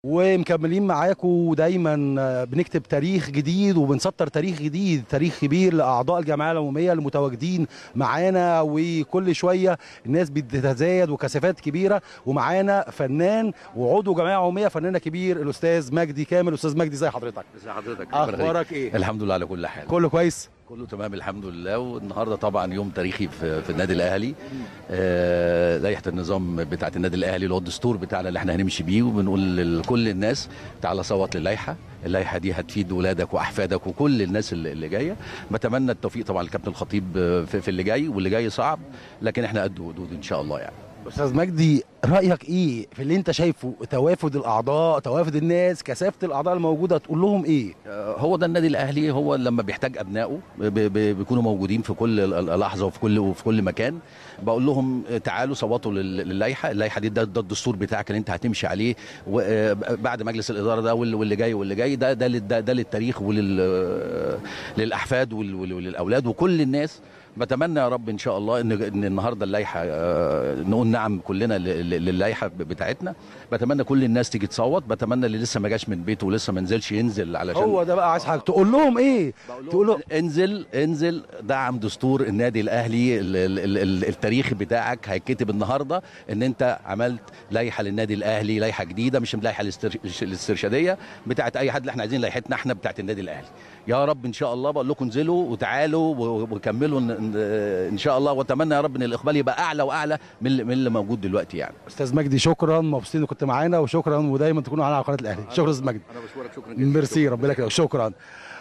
ومكملين معاكم دايما بنكتب تاريخ جديد وبنسطر تاريخ جديد تاريخ كبير لاعضاء الجمعيه العموميه المتواجدين معانا وكل شويه الناس بتتزايد وكثافات كبيره ومعانا فنان وعضو جمعيه عموميه فنانه كبير الاستاذ مجدي كامل استاذ مجدي زي حضرتك ازي حضرتك اخبارك ايه الحمد لله على كل حال كله كويس كله تمام الحمد لله والنهارده طبعا يوم تاريخي في, في النادي الاهلي آه لائحه النظام بتاعه النادي الاهلي اللي هو الدستور بتاعنا اللي احنا هنمشي بيه وبنقول لكل الناس تعالى صوت للائحه اللائحه دي هتفيد ولادك واحفادك وكل الناس اللي, اللي جايه بتمنى التوفيق طبعا للكابتن الخطيب في, في اللي جاي واللي جاي صعب لكن احنا قد ودود ان شاء الله يعني استاذ مجدي رايك ايه في اللي انت شايفه توافد الاعضاء توافد الناس كثافه الاعضاء الموجوده تقول لهم ايه آه، هو ده النادي الاهلي هو لما بيحتاج ابنائه ب- ب- بيكونوا موجودين في كل ال- ال- لحظه وفي كل وفي كل مكان بقول لهم آه، تعالوا صوتوا لل- للائحه اللائحه دي ده, ده الدستور بتاعك اللي انت هتمشي عليه وبعد مجلس الاداره ده واللي واللي جاي واللي جاي ده ده لل- ده, ده للتاريخ ولل آه، للاحفاد وال- وال- وللاولاد وكل الناس بتمنى يا رب ان شاء الله ان ان النهارده اللائحه آه، نقول نعم كلنا ل- ل- للائحه بتاعتنا بتمنى كل الناس تيجي تصوت بتمنى اللي لسه ما جاش من بيته ولسه ما نزلش ينزل علشان هو ده بقى عايز حاجه تقول لهم ايه تقول له انزل انزل دعم دستور النادي الاهلي ال- ال- ال- ال- التاريخي بتاعك هيتكتب النهارده ان انت عملت لائحه للنادي الاهلي لائحه جديده مش لائحه الاستر- الاسترشاديه بتاعت اي حد اللي احنا عايزين لائحتنا احنا بتاعت النادي الاهلي يا رب ان شاء الله بقول لكم انزلوا وتعالوا و- وكملوا ان- ان ان شاء الله واتمنى يا رب ان الاقبال يبقى اعلى واعلى من اللي- من اللي موجود دلوقتي يعني استاذ مجدي شكرا مبسوطين انك كنت معانا وشكرا ودايما تكونوا معانا على قناه الاهلي شكرا استاذ مجدي انا بشكرك شكرا ميرسي ربنا يكرمك شكرا